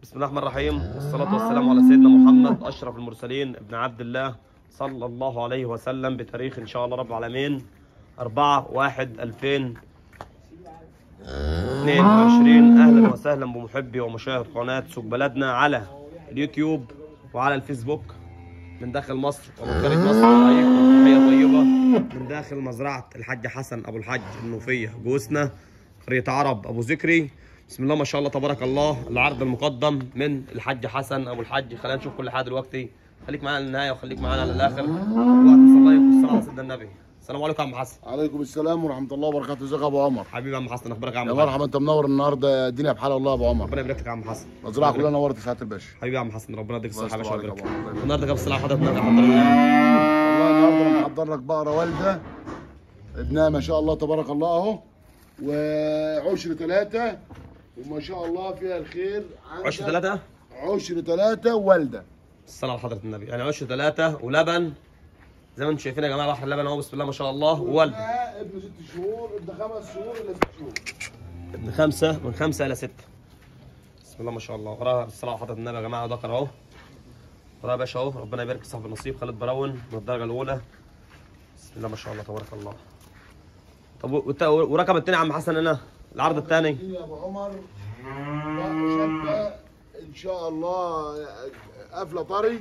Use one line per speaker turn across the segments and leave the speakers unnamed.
بسم الله الرحمن الرحيم والصلاة والسلام على سيدنا محمد أشرف المرسلين ابن عبد الله صلى الله عليه وسلم بتاريخ إن شاء الله رب العالمين 4 1 2022 أهلا وسهلا بمحبي ومشاهد قناة سوق بلدنا على اليوتيوب وعلى الفيسبوك من داخل مصر ومن خارج مصر عليكم تحية طيبة من داخل مزرعة الحاج حسن أبو الحاج النوفية جوسنا قرية عرب أبو ذكري بسم الله ما شاء الله تبارك الله العرض المقدم من الحاج حسن أبو الحاج خلينا نشوف كل حاجة دلوقتي خليك معانا للنهاية وخليك معانا للآخر وقت صلى الله والصلاة على سيدنا النبي السلام عليكم يا عم حسن
عليكم السلام ورحمه الله وبركاته ازيك يا ابو عمر
حبيبي يا عم حسن اخبارك يا عم
يا
حسن
مرحبا انت منور النهارده الدنيا بحال الله يا ابو عمر
ربنا يبارك لك يا عم حسن
مزرعه كلها نورت يا سعاده الباشا
حبيبي يا عم حسن ربنا يديك الصحة يا باشا
الله يستر
ويبارك
عليك يا أبو عمر.
النهارده جاب السلام حضرتك النهارده حضر لنا
والله النهارده انا محضر لك بقره والده ابنها ما شاء الله تبارك الله اهو وعشر ثلاثه وما شاء الله فيها الخير عندك
عشر ثلاثة
عشر ثلاثه والده
الصلاة على حضرة النبي يعني عشر ثلاثة ولبن زي ما انتم شايفين يا جماعة بحر اللبن اهو بسم الله ما شاء الله وولد
ابنها ابن ست شهور ابن خمس شهور الى ست شهور
من خمسة من خمسة إلى ستة بسم الله ما شاء الله وراها الصلاة على حضرة النبي يا جماعة ذكر أهو وراها يا باشا أهو ربنا يبارك في صاحب النصيب خالد براون من الدرجة الأولى بسم الله ما شاء الله تبارك الله طب والت- ورقم التاني يا عم حسن هنا العرض الثاني
دي يا ابو عمر بقى شابه ان شاء الله قافله طري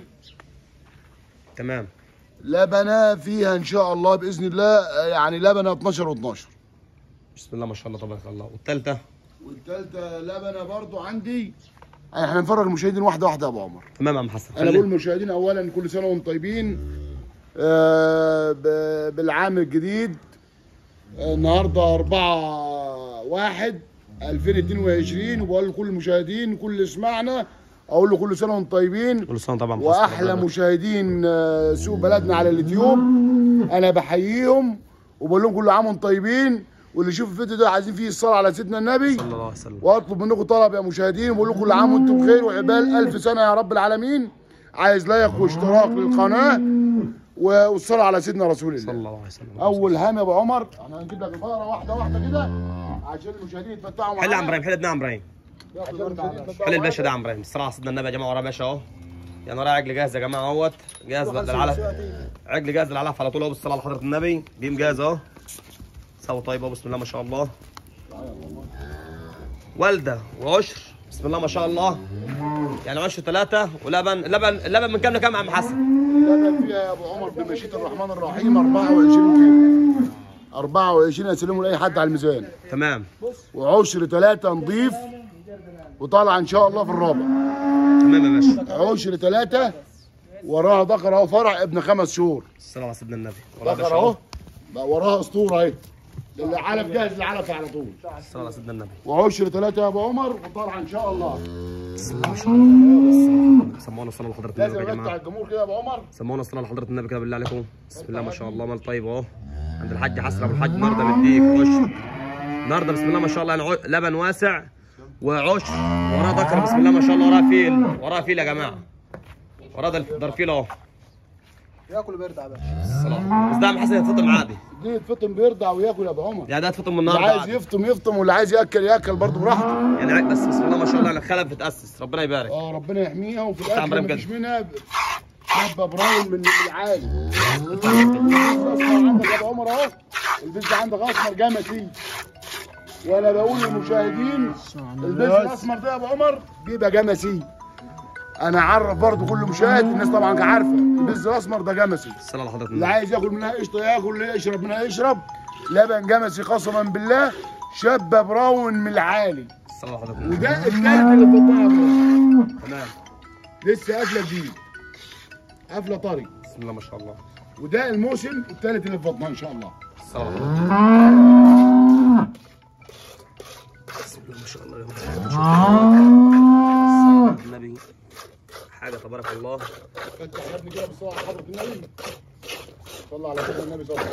تمام
لبنه فيها ان شاء الله باذن الله يعني لبنه 12 و12
بسم الله ما شاء الله تبارك الله والثالثة
والثالثه لبنه برضو عندي احنا هنفرج المشاهدين واحده واحده يا ابو عمر
تمام يا عم حسن
انا بقول المشاهدين اولا كل سنه وانتم طيبين آه، ب- بالعام الجديد آه، النهارده 4 1 2022 وبقول لكل المشاهدين كل اللي سمعنا اقول له كل سنه وانتم طيبين
كل سنة طبعا حسن.
واحلى مشاهدين آه، سوق بلدنا على اليوتيوب انا بحييهم وبقول لهم كل عام وانتم طيبين واللي يشوف الفيديو ده عايزين فيه الصلاه على سيدنا النبي
صلى الله عليه وسلم
واطلب منكم طلب يا مشاهدين وبقول لكم كل عام وانتم بخير وعبال الف سنه يا رب العالمين عايز لايك واشتراك للقناه و- والصلاه على سيدنا رسول
صلى
الله
الله عليه وسلم
اول هام يا ابو عمر احنا هنجيب لك البقره واحده واحده كده عشان المشاهدين يتمتعوا معانا
حل يا عم ابراهيم حل ابن عم ابراهيم
عشان المشاهدين يتمتعوا
حل الباشا ده يا
معانا.
عم ابراهيم الصلاة على سيدنا النبي يا جماعة وراه باشا اهو يعني وراه عجل جاهز يا جماعة اهوت جاهز للعلف عجل جاهز للعلف على طول اهو بالصلاة على حضرة النبي جيم جاهز اهو سوا طيب اهو بسم الله ما شاء الله والدة وعشر بسم الله ما شاء الله يعني عشر ثلاثة ولبن اللبن اللبن من كام لكام يا عم حسن؟
لبن فيها يا ابو عمر بمشيئه الرحمن الرحيم 24 كيلو 24 اسلموا لاي حد على الميزان
تمام
وعشر ثلاثة نضيف وطالعه ان شاء الله في الرابع
تمام يا باشا
عشر ثلاثة وراها ذكر اهو فرع ابن خمس شهور
الصلاة على سيدنا النبي وراه
ذكر
باشا
اهو
اهو
بقى وراها اسطوره اهي العلف جاهز للعلف على طول
الصلاة على سيدنا النبي
وعشر ثلاثة يا ابو عمر وطالعه ان شاء الله
سمونا الصلاة على حضرة النبي
لازم
يا
نمتع
جماعة
الجمهور كده يا ابو عمر
سمونا الصلاة على حضرة النبي كده بالله عليكم بسم الله ما شاء الله مال طيب اهو عند الحاج حسن ابو الحاج النهارده مديك عشر النهارده بسم الله ما شاء الله يعني عو- لبن واسع وعشر وراه ذكر بسم الله ما شاء الله وراه فيل وراه فيل يا جماعه وراه ده ده الفيل اهو
ياكل بيرضع بقى
الصلاة بس ده عم حسن يتفطم عادي
دي يتفطم بيرضع وياكل يا ابو عمر
يعني ده يتفطم من
اللي
النهارده
عايز
عادي.
يفطم يفطم واللي عايز ياكل ياكل برضه براحته
يعني بس بسم الله ما شاء الله يعني الخلف بتاسس ربنا يبارك
اه ربنا يحميها وفي
تعال
الاخر
بريم
مفيش
كده.
منها حبه براون من من العالي الأسمر عندك يا ابو عمر اهو البيز ده عندك اسمر جامد فيه وانا بقول للمشاهدين البيز الاسمر ده يا ابو عمر بيبقى جمسي انا اعرف برضو كل مشاهد الناس طبعا عارفه البيز الاسمر ده جمسي
الصلاة على حضرة
اللي
النبي
عايز ياكل منها قشطه ياكل اللي يشرب منها يشرب لبن جمسي قسما بالله شابه براون من العالي
الصلاة على حضرة النبي
وده الثالث اللي في بطنها يا أبو.
تمام
لسه قافله جديد قافله طري
بسم الله ما شاء الله
وده الموسم الثالث اللي في بطنها ان شاء الله
الصلاة على حضرة النبي بسم الله ما شاء الله يا جماعة الصلاة على النبي حاجة تبارك الله
فتح يا ابني كده بالصلاه على حضره النبي صلى على سيدنا النبي صلى الله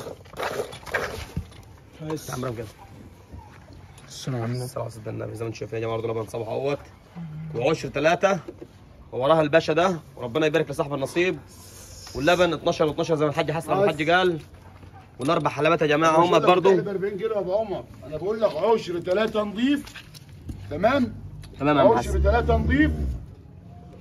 عليه وسلم
عم رام كده الصلاة على سيدنا النبي زي ما انتم شايفين يا جماعة برضه لبن صباح اهوت وعشر ثلاثة ووراها الباشا ده وربنا يبارك لصاحب النصيب واللبن 12 و12 زي ما الحاج حسن أبو الحاج قال والاربع حلبات يا جماعة هم برضه
40 كيلو يا ابو عمر انا بقول لك عشر ثلاثه نضيف تمام
تمام يا عم
عشر
حسن
ثلاثه نضيف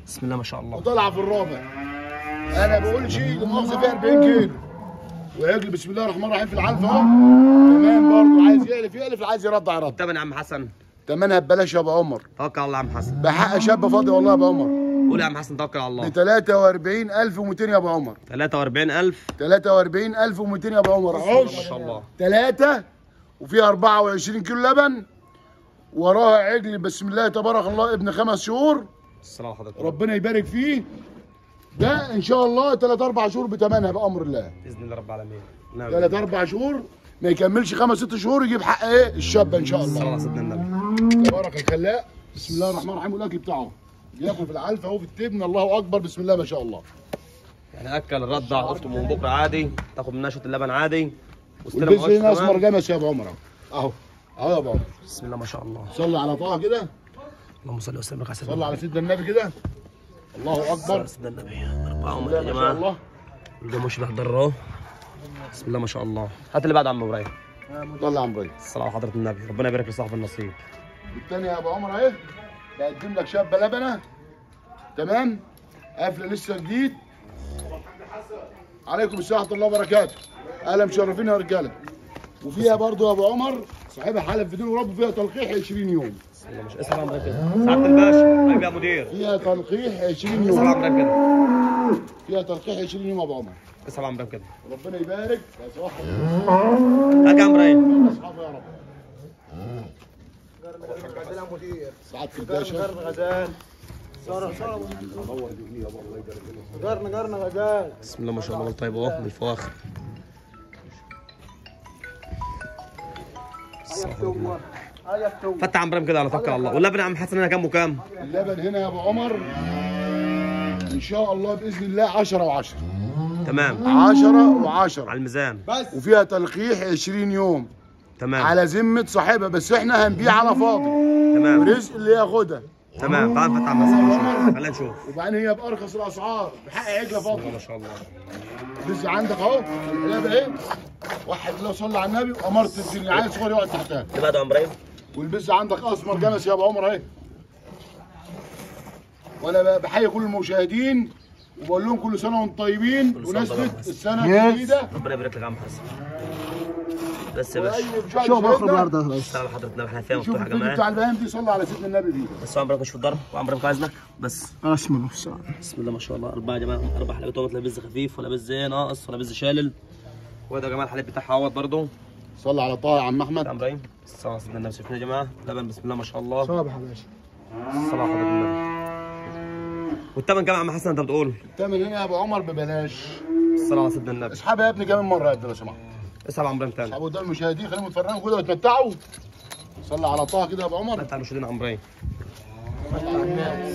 بسم الله ما شاء الله
وطالعه في الرابع انا بقول شيء المؤاخذه فيها 40 كيلو ويجري بسم الله الرحمن الرحيم في العلف اهو تمام برضه عايز يقلف يقلف عايز يرضع يرضع
الثمن يا عم حسن
تمنها ببلاش يا ابو عمر
توكل على الله يا عم حسن
بحق شاب فاضي والله يا ابو عمر
قول يا عم حسن توكل على
ب
الله
43200 يا ابو عمر
43000
43200 يا ابو عمر
ما
عش
شاء الله
ثلاثة وفيها 24 كيلو لبن وراها عجل بسم الله تبارك الله ابن خمس شهور
الصلاه حضرتك
ربنا يبارك فيه ده ان شاء الله ثلاث اربع شهور بتمنها بامر الله
باذن الله رب العالمين نعم
ثلاث اربع شهور ما يكملش خمس ست شهور يجيب حق ايه الشاب ان شاء
صلى
الله
الله على سيدنا النبي
تبارك الخلاق بسم الله الرحمن الرحيم والاكل بتاعه ياكل في العلف اهو في التبن الله اكبر بسم الله ما شاء الله
يعني اكل الرضع افطر من بكره عادي تاخد منها شويه اللبن عادي واستلم
والبس
عيش
هنا اسمر
كمان.
جمس يا ابو عمر اهو اهو اهو يا ابو عمر
بسم الله ما شاء الله
صلي على طه كده
اللهم صل وسلم على سيدنا
صلي على سيدنا النبي كده الله
صلى
اكبر
على سيدنا النبي اربعه
بسم الله
يا
ما شاء
جماعه
الله
الجموش بيحضر اهو بسم الله ما شاء الله هات اللي بعد عم ابراهيم
طلع عم ابراهيم
الصلاه على حضره النبي ربنا يبارك لصاحب النصيب
الثاني يا ابو عمر اهي بقدم لك شابه لبنه تمام قافله لسه جديد عليكم السلام ورحمه الله وبركاته اهلا مشرفين يا رجاله وفيها برضو يا ابو عمر صاحبها حلف بدون ورب فيها تلقيح 20 يوم
بسم الله ما شاء الله اسمع عمرك كده سعاده الباشا حبيبي يا مدير
فيها تلقيح 20
اسمع
يوم
عمرك كده
فيها تلقيح 20 يوم يا ابو عمر
اسمع عمرك كده
ربنا يبارك يا صاحب
هاك يا ابراهيم
اصحابه يا رب
عندنا مدير
سعاده الباشا
قرن غزال صار صار قرن قرن غزال
بسم الله ما شاء الله طيب اهو من الفواخر
ايفتم ايفتم
فتح عم ابراهيم كده على توكل على الله واللبن يا عم حسن انا كام وكام
اللبن هنا يا ابو عمر ان شاء الله باذن الله 10 و10
تمام
10 و10
على الميزان
وفيها تلقيح 20 يوم
تمام
على ذمه صاحبها بس احنا هنبيع على فاضي
تمام
رزق اللي ياخدها
تمام تعال فتح عم حسن نشوف خلينا نشوف
وبعدين هي بارخص الاسعار بحق عجله فاضي
ما شاء الله
رزق عندك اهو العلبه ايه واحد الله صلى على النبي وامرت الدنيا عيل صغير يقعد تحتها
اللي بعده يا عم ابراهيم
والبز عندك اسمر جمس يا ابو عمر اهي وانا بحيي كل المشاهدين وبقول لهم كل سنه وانتم طيبين
كل سنة
ونسبه
وأنتم طيبين.
السنه الجديده
ربنا يبارك لك يا عم حسن بس يا باشا
واي مشاهد
شوف اخر
شاهدنا
النهارده خلاص
السلام على حضرتك النبي احنا فيها
شوف
مفتوحه يا
الفيديو بتاع
جماعه
البهائم دي صلى على سيدنا النبي فيه
بس عم ابراهيم مش في الضرب وعم ابراهيم عايزنا بس
اسمه نفسه
بسم الله ما شاء الله اربعه يا جماعه اربع حلقات اهوت لا بز خفيف ولا بز ناقص ولا بز شالل وده يا جماعه الحليب بتاعها اهوت برضه
صلى على طه يا عم احمد
عم ابراهيم السلام على سيدنا النبي شايفين يا جماعه لبن بسم الله ما شاء الله
صباح يا باشا
الصلاه على حضره النبي والثمن كام يا عم حسن انت بتقول
الثمن هنا يا ابو عمر ببلاش
الصلاه على سيدنا النبي
اسحبها يا ابني كمان مره يا ابني لو سمحت
اسحب عم ابراهيم تاني
اسحبوا قدام المشاهدين خليهم يتفرجوا كده ويتمتعوا صلى على طه كده يا ابو عمر
انت المشاهدين عم ابراهيم
صلى على الناس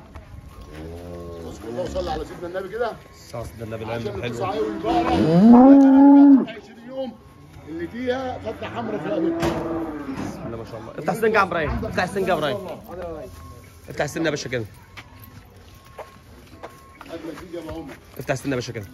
الله وصلى على سيدنا النبي كده
الصلاه على سيدنا النبي
عشان
العلم حلو
التصاعي والبقرة 20 يوم اللي فيها فتحة حمراء في رقبتها
بسم الله ما شاء الله افتح السنجه يا عم ابراهيم افتح السنجه يا ابراهيم افتح السنه يا باشا كده
أجمل فيك يا أبو عمر
افتح السنه يا باشا كده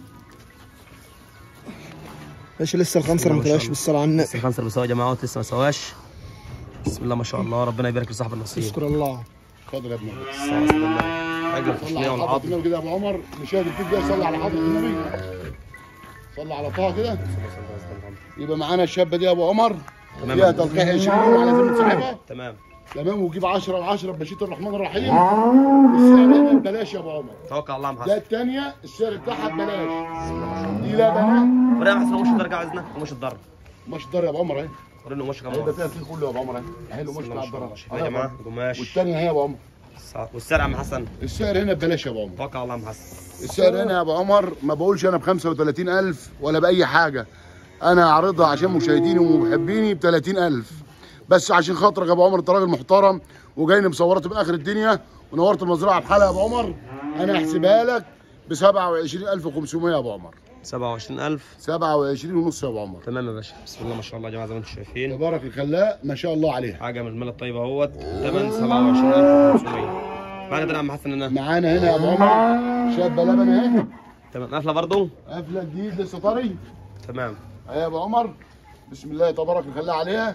باشا لسه الخنصر ما طلعش بالصلاه على النبي
لسه الخنصر بيسوا يا جماعه لسه ما سواش بسم الله ما شاء الله ربنا يبارك لصاحب النصيب
اشكر الله
اتفضل يا ابن عمر.
الصلاه على سيدنا النبي عجل
صلى
التصنيع
على حضرة
والعظم
النبي كده يا أبو عمر مشاهد الفيديو ده صلى على حضرة النبي صلى على طه كده يبقى معانا الشابة دي يا أبو عمر
تمام.
فيها تلقيح 20 يوم على ذمة صاحبها
تمام
تمام وجيب 10 و10 بمشيئة الرحمن الرحيم والسعر هنا ببلاش يا أبو عمر
توكل على الله يا عم
ده
حسن
الثانية السعر بتاعها ببلاش دي لبنة
ورينا يا حسن قماش الدرجه عايزنا قماش الضرب
مش ضر يا ابو عمر اهي
ورينا قماش كمان
هيبقى فيها فيه كله يا ابو عمر اهي اهي له
بسم
مش
الله
بتاع
ما شاء الله
الضرر
شوف يا جماعه قماش
والثانيه هي يا ابو عمر
السعر- والسعر يا عم حسن
السعر هنا ببلاش يا ابو عمر
توكل على الله يا عم حسن
السعر هنا يا ابو عمر ما بقولش انا ب 35000 ولا باي حاجه انا عارضها عشان مشاهديني ومحبيني ب 30000 بس عشان خاطرك يا ابو عمر انت راجل محترم وجايني مصورته من اخر الدنيا ونورت المزرعه بحالها يا ابو عمر انا هحسبها لك ب 27500 يا ابو عمر
27000
27 ونص يا ابو عمر
تمام يا باشا بسم الله ما شاء الله يا جماعه زي ما انتم شايفين
تبارك الخلاق ما شاء الله عليها
حاجه من المال الطيبه اهوت ثمن 27500 معانا ده يا عم حسن هنا
معانا هنا يا ابو عمر شابه لبن اهي
تمام قافله برضه
قافله جديد لسه طري
تمام
اهي يا ابو عمر بسم الله تبارك وخلى عليها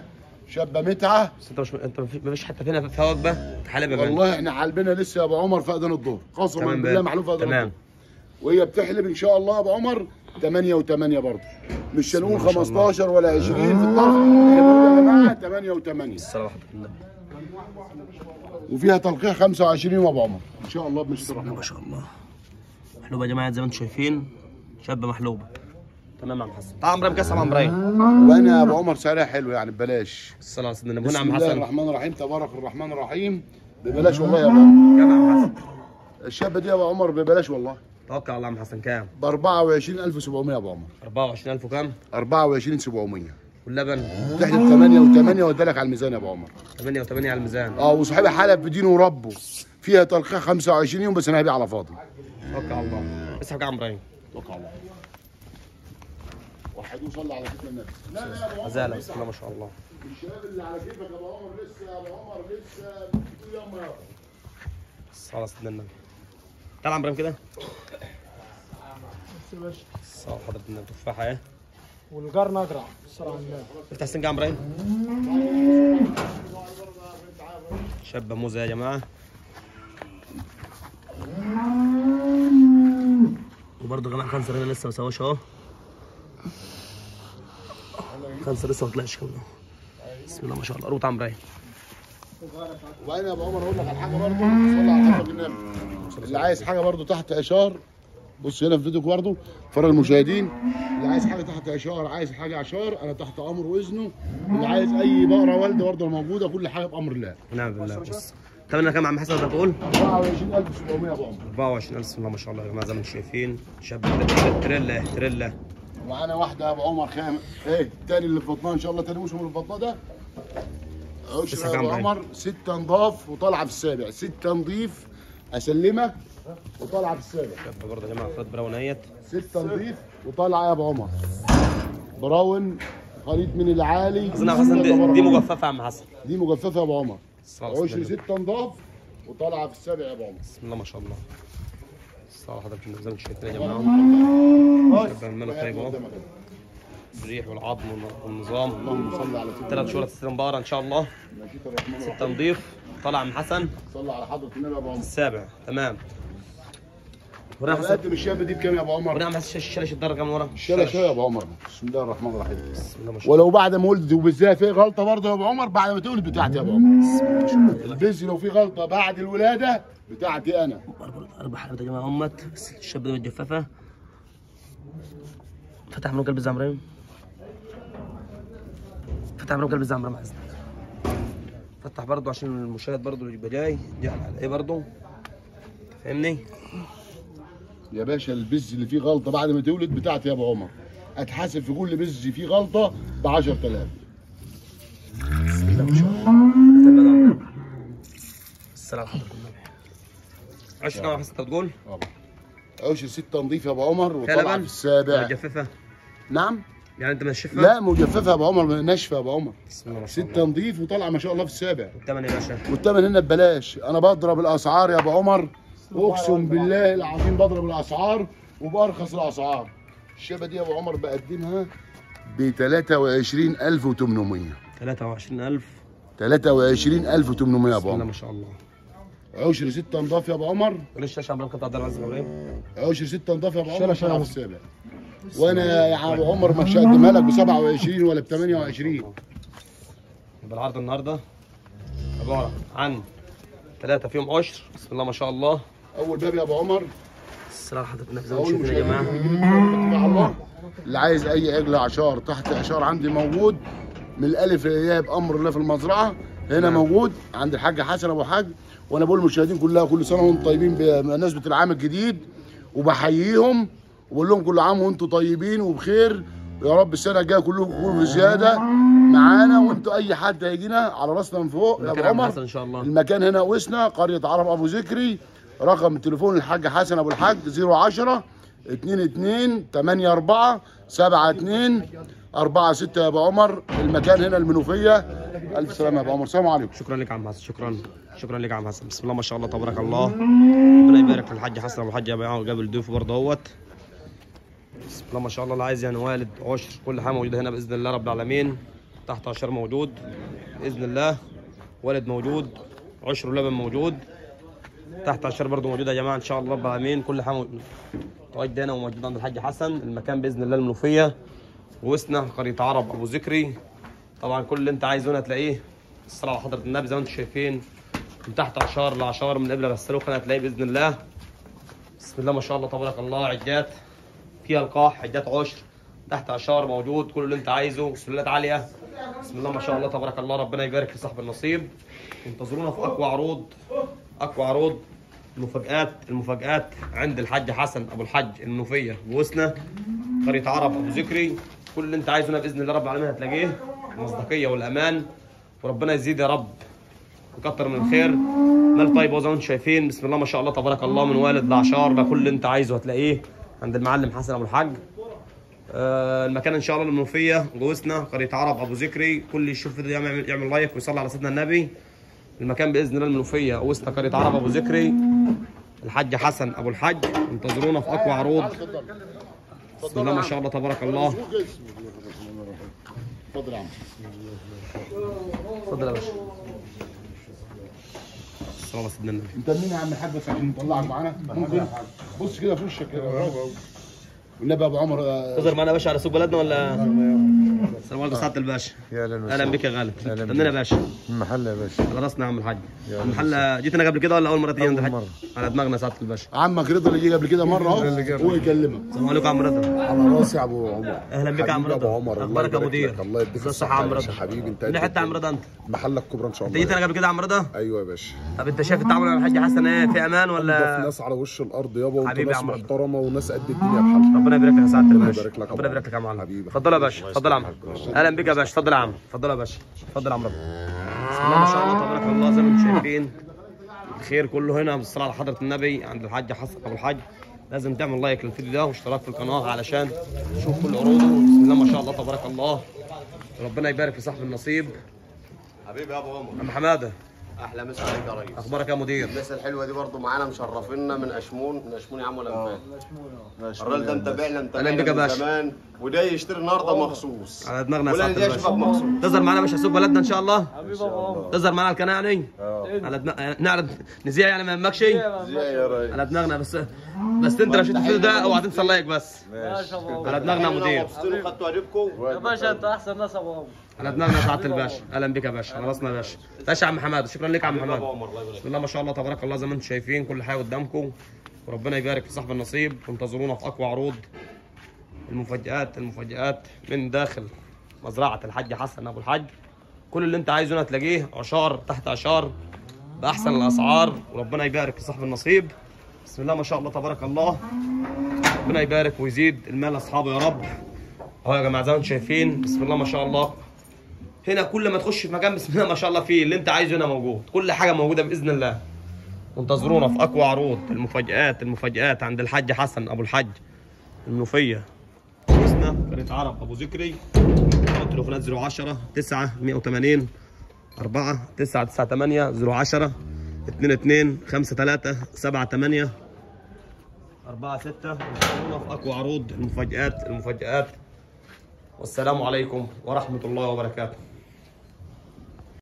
شابه متعه
بس انت مش انت مفيش مفيش حته فينا فيها وجبه تحلب يا مان.
والله احنا حالبنا لسه يا ابو عمر في اذان الظهر قسما
تمام
بالله
بقى.
محلوف في اذان
تمام
الظهر وهي بتحلب ان شاء الله يا ابو عمر 8 و8 برضه مش هنقول
ما شاء الله.
15 ولا 20 في الطرف احنا بنقول يا جماعه 8 و8
الصلاه على النبي
وفيها تلقيح 25 يا ابو عمر ان شاء الله بمشيئه الرحمن
ما شاء الله محلوبه يا جماعه زي ما انتم شايفين شابه محلوبه تمام يا عم حسن تعال عمرو مكسر عم ابراهيم
وانا يا ابو عمر سعرها حلو يعني ببلاش
الصلاه على سيدنا النبي هنا
بسم
عم
الله
حسن
الرحمن الرحيم تبارك الرحمن الرحيم ببلاش والله يا ابو عمر
كام يا عم حسن
الشابه دي يا ابو عمر ببلاش والله
توكل على الله يا عم حسن كام
ب 24700 يا ابو عمر
24000 وكام
24700
واللبن
تحلب 8 و8 وادالك على الميزان يا ابو عمر
8 و8 على الميزان
اه وصاحبها حلب بدينه وربه فيها تلقيح 25 يوم بس انا هبيع على فاضي
توكل على الله اسحب يا عم ابراهيم
توكل على الله وحدوا صلى على سيدنا النبي لا لا يا ابو عمر
غزاله بسم الله ما شاء الله
الشباب اللي على كيفك يا ابو عمر لسه يا ابو عمر لسه بتقول يا عمر
الصلاه على سيدنا النبي تعال يا عم ابراهيم كده الصلاه على حضره النبي تفاحه ايه
والقرن اقرع الصلاة على النبي
افتح السنجة يا عم ابراهيم شابه موزه يا جماعه وبرضه يا جماعه خنصر هنا لسه ما سواش اهو خنصر لسه ما طلعش كله بسم الله ما شاء الله قروط عم ابراهيم
وبعدين يا ابو عمر اقول لك على حاجه برضه صلى على حضره النبي اللي عايز حاجه برضه تحت اشار بص هنا في فيديوك برضه فرق المشاهدين اللي عايز حاجه تحت اشار عايز حاجه عشار انا تحت امر واذنه اللي عايز اي بقره والده برضه موجوده كل حاجه بامر الله
ونعم بالله بص تمنى كام يا عم حسن انت بتقول
24700 يا ابو عمر
24000 بسم الله ما شاء الله يا جماعه زي ما انتم شايفين شاب تريلا تريلا
ومعانا واحده يا ابو عمر خام ايه التاني اللي في بطنها ان شاء الله تاني موسم اللي في بطنها ده عشرة
لسه
يا
كام
ابو
باين؟
عمر ستة نضاف وطالعه في السابع ستة نضيف اسلمك وطالعه في السابع
شاب برضه يا جماعه خد براونيت
ستة نضيف وطالعه يا ابو عمر براون خليط من العالي
اظن يا عم حسن دي, دي مجففه يا عم حسن
دي مجففه يا ابو عمر
الصلاة على
عشر
سيدنا النبي.
ستة نضاف وطالعه في السابع يا ابو عمر
بسم الله ما شاء الله الصلاة على حضرة النبي زي ما انتم شايفين يا جماعه شاب المال طيب اهو الريح والعظم والنظام
اللهم صل على سيدنا
ثلاث شهور تستلم بقرة ان شاء الله
مشيت الرحمن
ستة
الرحيم
نضيف طلع عم حسن
صل على حضره النبي يا ابو عمر
السابع تمام ورا حسن
بقدم الشاب دي بكام يا ابو عمر؟
ورا عم حسن شلش الدرجة كام ورا
شاله شويه يا ابو عمر بسم الله الرحمن الرحيم
بسم الله ما شاء الله
ولو بعد ما ولدت وبالذات في غلطه برضه يا ابو عمر بعد ما تولد بتاعتي يا ابو عمر البز لو في غلطه بعد الولاده بتاعتي انا
اربع اربع حلقات يا جماعه همت بس الشاب ده متجففه فتح من قلب زعمرين فتح من قلب زعمرين حسن فتح برضه عشان المشاهد برضه اللي يبقى جاي جاي على ايه برضه فاهمني
يا باشا البز اللي فيه غلطه بعد ما تولد بتاعتي يا ابو عمر اتحاسب في كل بز فيه غلطه ب 10000
السلام على حضرة النبي عشرة كام حسن انت بتقول
عشر ستة نضيف يا ابو عمر
فيها
وطلع
لبن؟
في السابع
متجففه
نعم
يعني انت منشفها
لا مجففه يا ابو عمر ناشفه يا ابو عمر
بسم الله ما شاء
ستة
الله
نضيف وطلع ما شاء الله في السابع
الثمن يا باشا
والثمن هنا ببلاش انا بضرب الاسعار يا ابو عمر اقسم بالله العظيم بضرب الاسعار وبارخص الاسعار الشبه دي يا ابو عمر بقدمها ب 23800
23000
23800 يا ابو
بسم الله
عمر
ما شاء الله
عشر ستة نضاف يا ابو عمر
وليش يا شعب قطع الدرع عز وجل
عشر ستة نضاف يا ابو عمر
شيلة
طلع
شيلة.
في السابع وانا يا ابو عمر مش هقدمها لك ب 27 ولا ب 28
يبقى العرض النهارده عباره عن ثلاثه فيهم عشر بسم الله ما شاء الله
اول باب يا ابو عمر
الصراحه حضرتك النبي زي ما
اقول
انتم شايفين يا جماعه
مع الله اللي عايز اي عجل عشار تحت عشار عندي موجود من الالف للياء بامر الله في المزرعه هنا
نعم.
موجود عند الحاج حسن ابو حاج وانا بقول للمشاهدين كلها كل سنه وانتم طيبين بمناسبه العام الجديد وبحييهم وبقول لهم كل عام وانتم طيبين وبخير يا رب السنه الجايه كلكم تكونوا بزياده معانا وانتوا اي حد هيجينا على راسنا من فوق يا ابو
مكان عم
عمر
حسن ان شاء الله
المكان هنا وسنا قرية عرب أبو ذكري رقم التليفون الحاج حسن أبو الحاج 010 22 84 72 46 يا أبو عمر المكان هنا المنوفية ألف سلامة يا أبو عمر السلام عليكم
شكرا لك يا عم حسن شكرا شكرا لك يا عم حسن بسم الله ما شاء الله تبارك الله ربنا يبارك في الحاج حسن ابو الحاج ابو عمر قبل ضيوفه برضه اهوت بسم الله ما شاء الله اللي عايز يعني والد عشر كل حاجه موجوده هنا باذن الله رب العالمين تحت عشر موجود باذن الله ولد موجود عشر لبن موجود تحت عشر برضه موجود يا جماعه ان شاء الله رب العالمين كل حاجه متواجد هنا وموجود عند الحاج حسن المكان باذن الله المنوفيه وسنا قريه عرب ابو ذكري طبعا كل اللي انت عايزه هنا هتلاقيه الصلاه على حضره النبي زي ما انتم شايفين من تحت عشار لعشار من قبل غسلوك هتلاقيه باذن الله بسم الله ما شاء الله تبارك الله عجات فيها القاح عجات عشر تحت عشار موجود كل اللي انت عايزه سلات عاليه بسم الله ما شاء الله تبارك الله ربنا يبارك في صاحب النصيب انتظرونا في اقوى عروض اقوى عروض المفاجآت المفاجآت عند الحاج حسن ابو الحج المنوفيه بوسنا قريه عرب ابو ذكري كل اللي انت عايزه هنا باذن الله رب العالمين هتلاقيه المصداقيه والامان وربنا يزيد يا رب وكتر من الخير مال طيب وزي ما انتم شايفين بسم الله ما شاء الله تبارك الله من والد لعشار لكل اللي انت عايزه هتلاقيه عند المعلم حسن ابو الحاج آه، المكان ان شاء الله المنوفيه جوزنا قريه عرب ابو ذكري كل اللي يشوف الفيديو يعمل, يعمل لايك ويصلي على سيدنا النبي المكان باذن الله المنوفيه وسط قريه عرب ابو ذكري الحاج حسن ابو الحج انتظرونا في اقوى عروض بسم الله ما شاء الله تبارك الله
اتفضل يا عم
اتفضل يا باشا صلى الله على سيدنا النبي
انت مين يا عم الحاج بس عشان نطلعك معانا ممكن بص كده في وشك كده والنبي يا ابو عمر آه،
تظهر معانا يا باشا على سوق بلدنا ولا السلام عليكم سعاده الباشا
يا اهلا
اهلا
وسهلا
بك يا غالب
أهلاً
منين يا باشا
المحل يا باشا
على راسنا يا عم الحاج
يا
المحل جيت انا قبل كده ولا اول مره تيجي عند
أول
الحاج
مرة.
على دماغنا سعاده الباشا
عمك رضا اللي جه قبل كده مره اهو
اللي جه
هو يكلمك
السلام عليكم يا عم رضا
على راسي يا ابو عمر
اهلا بك يا عم
حبيبي
رضا
ابو عمر الله
اخبارك يا
يبارك
مدير
لك. الله يديك
ازي
الصحه
الصحه يا عم
يا باشا
رضا
حبيبي انت
من
قد
حته يا عم
الدنيا.
رضا انت
محلك كبرى ان شاء
انت
الله
جيت انا قبل كده يا عم رضا
ايوه يا باشا
طب انت شايف التعامل مع الحاج حسن ايه في امان
ده في
ولا
ناس على وش الارض يابا وانت
حبيبي يا
ناس
عم رضا.
محترمه وناس قد الدنيا بحالها
ربنا يبارك لك يا سعاده الباشا
يبارك لك يا
ربنا
عم.
يبارك لك يا معلم
حبيبي.
اتفضل يا باشا اتفضل يا عم اهلا بك يا باشا اتفضل يا عم اتفضل يا باشا اتفضل يا عم رضا بسم الله ما شاء الله تبارك الله زي ما انتم شايفين الخير كله هنا بالصلاه على حضره النبي عند الحاج حسن ابو الحاج لازم تعمل لايك للفيديو ده واشتراك في القناه علشان تشوف كل عروضه بسم الله ما شاء الله تبارك الله ربنا يبارك في صاحب النصيب
حبيبي يا ابو عمر
عم حماده
احلى مسا عليك يا ريس
اخبارك يا مدير
الناس الحلوه دي برضو معانا مشرفينا من اشمون من اشمون يا عم ولا من الراجل ده متابعنا
أهلا بك يا
متابعنا من
باشا.
زمان وده يشتري النهارده مخصوص
على دماغنا يا
ولا
سعاده
ندي اشوفك
الباشا
مخصوص
تظهر معانا يا باشا سوق بلدنا ان شاء الله
حبيبي ابو عمر
تظهر معانا القناه يعني على دماغ نعرض نذيع يعني ما يهمكش
يا ريس
على دماغنا بس بس انت لو شفت الفيديو ده اوعى تنسى اللايك بس
ماشي يا ابو عمر
على دماغنا يا مدير
مبسوطين وخدتوا واجبكم
يا باشا انت احسن ناس يا ابو عمر
على دماغنا يا سعاده الباشا اهلا بك يا باشا على راسنا يا باشا باشا يا عم حماد شكرا لك يا عم حماد بسم الله ما شاء الله تبارك الله زي ما انتم شايفين كل حاجه قدامكم وربنا يبارك في صاحب النصيب وانتظرونا في اقوى عروض المفاجآت المفاجآت من داخل مزرعه الحاج حسن ابو الحاج كل اللي انت عايزه هنا هتلاقيه عشار تحت عشار باحسن الاسعار وربنا يبارك في صاحب النصيب بسم الله ما شاء الله تبارك الله ربنا يبارك ويزيد المال لاصحابه يا رب اهو يا جماعه زي ما انتم شايفين بسم الله ما شاء الله هنا كل ما تخش في مكان بسم الله ما شاء الله فيه اللي انت عايزه هنا موجود كل حاجه موجوده باذن الله وانتظرونا في اقوى عروض المفاجآت المفاجآت عند الحاج حسن ابو الحج المنوفيه اسمنا قريه عرب ابو ذكري تليفونات 010 9 180 4 9 9 8 010 2 2 5 3 7 8 4 6 انتظرونا في اقوى عروض المفاجآت المفاجآت والسلام عليكم ورحمه الله وبركاته